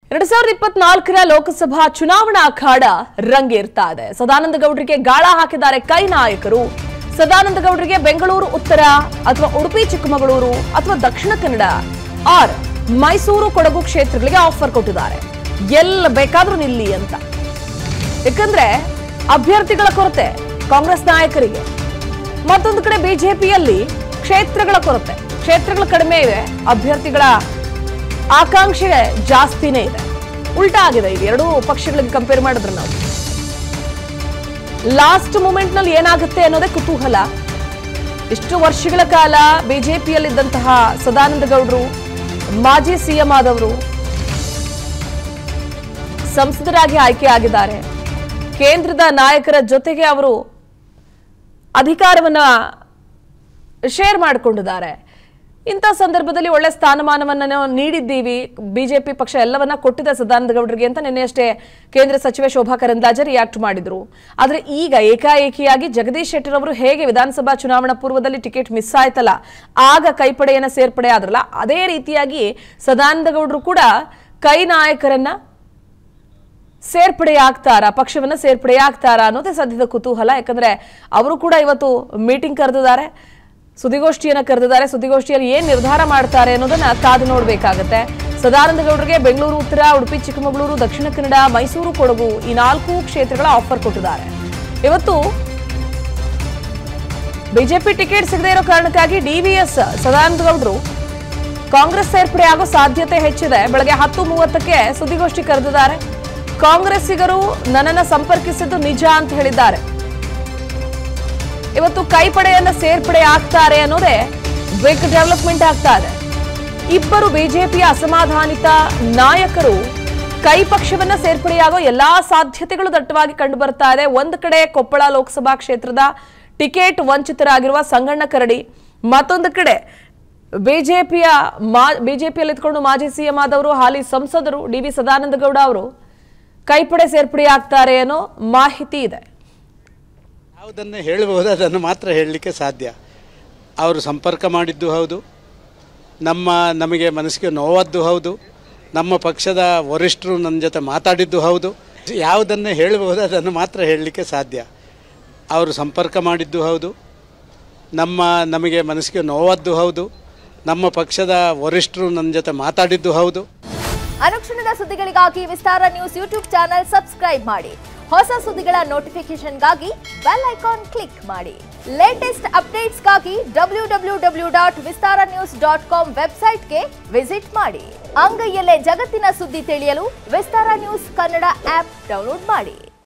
ಎರಡ್ ಸಾವಿರದ ಇಪ್ಪತ್ನಾಲ್ಕರ ಲೋಕಸಭಾ ಚುನಾವಣಾ ಅಖಾಡ ರಂಗೇರ್ತಾ ಇದೆ ಸದಾನಂದ ಗೌಡರಿಗೆ ಗಾಳ ಹಾಕಿದ್ದಾರೆ ಕೈ ನಾಯಕರು ಸದಾನಂದ ಗೌಡರಿಗೆ ಬೆಂಗಳೂರು ಉತ್ತರ ಅಥವಾ ಉಡುಪಿ ಚಿಕ್ಕಮಗಳೂರು ಅಥವಾ ದಕ್ಷಿಣ ಕನ್ನಡ ಆರ್ ಮೈಸೂರು ಕೊಡಗು ಕ್ಷೇತ್ರಗಳಿಗೆ ಆಫರ್ ಕೊಟ್ಟಿದ್ದಾರೆ ಎಲ್ಲ ಬೇಕಾದ್ರೂ ನಿಲ್ಲಿ ಅಂತ ಯಾಕಂದ್ರೆ ಅಭ್ಯರ್ಥಿಗಳ ಕೊರತೆ ಕಾಂಗ್ರೆಸ್ ನಾಯಕರಿಗೆ ಮತ್ತೊಂದು ಕಡೆ ಬಿಜೆಪಿಯಲ್ಲಿ ಕ್ಷೇತ್ರಗಳ ಕೊರತೆ ಕ್ಷೇತ್ರಗಳು ಕಡಿಮೆ ಇವೆ ಅಭ್ಯರ್ಥಿಗಳ ಆಕಾಂಕ್ಷೆ ಜಾಸ್ತಿನೇ ಇದೆ ಉಲ್ಟಾ ಆಗಿದೆ ಇದು ಎರಡೂ ಪಕ್ಷಗಳಿಗೆ ಕಂಪೇರ್ ಮಾಡಿದ್ರೆ ನಾವು ಲಾಸ್ಟ್ ಮೂಮೆಂಟ್ ನಲ್ಲಿ ಏನಾಗುತ್ತೆ ಅನ್ನೋದೇ ಕುತೂಹಲ ಇಷ್ಟು ವರ್ಷಗಳ ಕಾಲ ಬಿಜೆಪಿಯಲ್ಲಿದ್ದಂತಹ ಸದಾನಂದ ಗೌಡರು ಮಾಜಿ ಸಿಎಂ ಆದವರು ಸಂಸದರಾಗಿ ಆಯ್ಕೆ ಆಗಿದ್ದಾರೆ ಕೇಂದ್ರದ ನಾಯಕರ ಜೊತೆಗೆ ಅವರು ಅಧಿಕಾರವನ್ನ ಶೇರ್ ಮಾಡಿಕೊಂಡಿದ್ದಾರೆ ಇಂಥ ಸಂದರ್ಭದಲ್ಲಿ ಒಳ್ಳೆ ಸ್ಥಾನಮಾನವನ್ನ ನಾವು ನೀಡಿದ್ದೀವಿ ಬಿಜೆಪಿ ಪಕ್ಷ ಎಲ್ಲವನ್ನ ಕೊಟ್ಟಿದೆ ಸದಾನಂದ ಗೌಡರಿಗೆ ಅಂತ ನಿನ್ನೆಯಷ್ಟೇ ಕೇಂದ್ರ ಸಚಿವೆ ಶೋಭಾ ಕರಂದ್ಲಾಜೆ ರಿಯಾಕ್ಟ್ ಮಾಡಿದ್ರು ಆದ್ರೆ ಈಗ ಏಕಾಏಕಿಯಾಗಿ ಜಗದೀಶ್ ಶೆಟ್ಟರ್ ಅವರು ಹೇಗೆ ವಿಧಾನಸಭಾ ಚುನಾವಣಾ ಪೂರ್ವದಲ್ಲಿ ಟಿಕೆಟ್ ಮಿಸ್ ಆಯ್ತಲ್ಲ ಆಗ ಕೈಪಡೆಯನ್ನ ಸೇರ್ಪಡೆ ಆದ್ರಲ್ಲ ಅದೇ ರೀತಿಯಾಗಿ ಸದಾನಂದ ಗೌಡರು ಕೂಡ ಕೈ ನಾಯಕರನ್ನ ಸೇರ್ಪಡೆಯಾಗ್ತಾರಾ ಪಕ್ಷವನ್ನ ಸೇರ್ಪಡೆಯಾಗ್ತಾರಾ ಅನ್ನೋದೇ ಸದ್ಯದ ಕುತೂಹಲ ಯಾಕಂದ್ರೆ ಅವರು ಕೂಡ ಇವತ್ತು ಮೀಟಿಂಗ್ ಕರೆದಿದ್ದಾರೆ ಸುದ್ದಿಗೋಷ್ಠಿಯನ್ನ ಕರೆದಿದ್ದಾರೆ ಸುದ್ದಿಗೋಷ್ಠಿಯಲ್ಲಿ ಏನ್ ನಿರ್ಧಾರ ಮಾಡ್ತಾರೆ ಅನ್ನೋದನ್ನ ಕಾದು ನೋಡ್ಬೇಕಾಗತ್ತೆ ಸದಾನಂದ ಗೌಡರಿಗೆ ಬೆಂಗಳೂರು ಉತ್ತರ ಉಡುಪಿ ಚಿಕ್ಕಮಗಳೂರು ದಕ್ಷಿಣ ಕನ್ನಡ ಮೈಸೂರು ಕೊಡಗು ಈ ನಾಲ್ಕು ಕ್ಷೇತ್ರಗಳ ಆಫರ್ ಕೊಟ್ಟಿದ್ದಾರೆ ಇವತ್ತು ಬಿಜೆಪಿ ಟಿಕೆಟ್ ಸಿಗದೇ ಇರೋ ಕಾರಣಕ್ಕಾಗಿ ಡಿವಿಎಸ್ ಸದಾನಂದ ಗೌಡರು ಕಾಂಗ್ರೆಸ್ ಸೇರ್ಪಡೆ ಆಗೋ ಸಾಧ್ಯತೆ ಹೆಚ್ಚಿದೆ ಬೆಳಗ್ಗೆ ಹತ್ತು ಮೂವತ್ತಕ್ಕೆ ಸುದ್ದಿಗೋಷ್ಠಿ ಕರೆದಿದ್ದಾರೆ ಕಾಂಗ್ರೆಸ್ಸಿಗರು ನನ್ನನ್ನ ಸಂಪರ್ಕಿಸಿದ್ದು ನಿಜ ಅಂತ ಹೇಳಿದ್ದಾರೆ ಇವತ್ತು ಕೈಪಡೆಯನ್ನ ಸೇರ್ಪಡೆ ಆಗ್ತಾರೆ ಅನ್ನೋದೇ ಬಿಗ್ ಡೆವಲಪ್ಮೆಂಟ್ ಆಗ್ತಾ ಇದೆ ಇಬ್ಬರು ಬಿಜೆಪಿಯ ಅಸಮಾಧಾನಿತ ನಾಯಕರು ಕೈ ಪಕ್ಷವನ್ನ ಸೇರ್ಪಡೆಯಾಗೋ ಎಲ್ಲಾ ಸಾಧ್ಯತೆಗಳು ದಟ್ಟವಾಗಿ ಕಂಡು ಬರ್ತಾ ಇದೆ ಒಂದು ಕಡೆ ಕೊಪ್ಪಳ ಲೋಕಸಭಾ ಕ್ಷೇತ್ರದ ಟಿಕೆಟ್ ವಂಚಿತರಾಗಿರುವ ಸಂಗಣ್ಣ ಕರಡಿ ಮತ್ತೊಂದು ಕಡೆ ಬಿಜೆಪಿಯ ಮಾ ಬಿಜೆಪಿಯಲ್ಲಿ ಇದ್ಕೊಂಡು ಮಾಜಿ ಸಿಎಂ ಆದವರು ಹಾಲಿ ಸಂಸದರು ಡಿ ವಿ ಸದಾನಂದ ಗೌಡ ಅವರು ಕೈಪಡೆ ಸೇರ್ಪಡೆಯಾಗ್ತಾರೆ ಅನ್ನೋ ಮಾಹಿತಿ ಇದೆ ಯಾವುದನ್ನು ಹೇಳಬಹುದು ಅದನ್ನು ಮಾತ್ರ ಹೇಳಲಿಕ್ಕೆ ಸಾಧ್ಯ ಅವರು ಸಂಪರ್ಕ ಮಾಡಿದ್ದು ಹೌದು ನಮ್ಮ ನಮಗೆ ಮನಸ್ಸಿಗೆ ನೋವದ್ದು ಹೌದು ನಮ್ಮ ಪಕ್ಷದ ವರಿಷ್ಠರು ನನ್ನ ಜೊತೆ ಮಾತಾಡಿದ್ದು ಹೌದು ಯಾವುದನ್ನು ಹೇಳಬಹುದು ಅದನ್ನು ಮಾತ್ರ ಹೇಳಲಿಕ್ಕೆ ಸಾಧ್ಯ ಅವರು ಸಂಪರ್ಕ ಮಾಡಿದ್ದು ಹೌದು ನಮ್ಮ ನಮಗೆ ಮನಸ್ಸಿಗೆ ನೋವದ್ದು ಹೌದು ನಮ್ಮ ಪಕ್ಷದ ವರಿಷ್ಠರು ನನ್ನ ಜೊತೆ ಮಾತಾಡಿದ್ದು ಹೌದು ಅನುಕ್ಷಣದ ಸುದ್ದಿಗಳಿಗಾಗಿ Vistara news YouTube channel subscribe ಮಾಡಿ ಹೊಸ ಸುದ್ದಿಗಳ ನೋಟಿಫಿಕೇಶನ್ಗಾಗಿ ಬೆಲ್ ಐಕಾನ್ ಕ್ಲಿಕ್ ಮಾಡಿ ಲೇಟೆಸ್ಟ್ ಅಪ್ಡೇಟ್ಸ್ಗಾಗಿ W W W dot Vistara news dot com ವೆಬ್ಸೈಟ್ಗೆ ವಿಸಿಟ್ ಮಾಡಿ ಅಂಗೈಯಲ್ಲೇ ಜಗತ್ತಿನ ಸುದ್ದಿ ತಿಳಿಯಲು Vistara news Kannada app download ಮಾಡಿ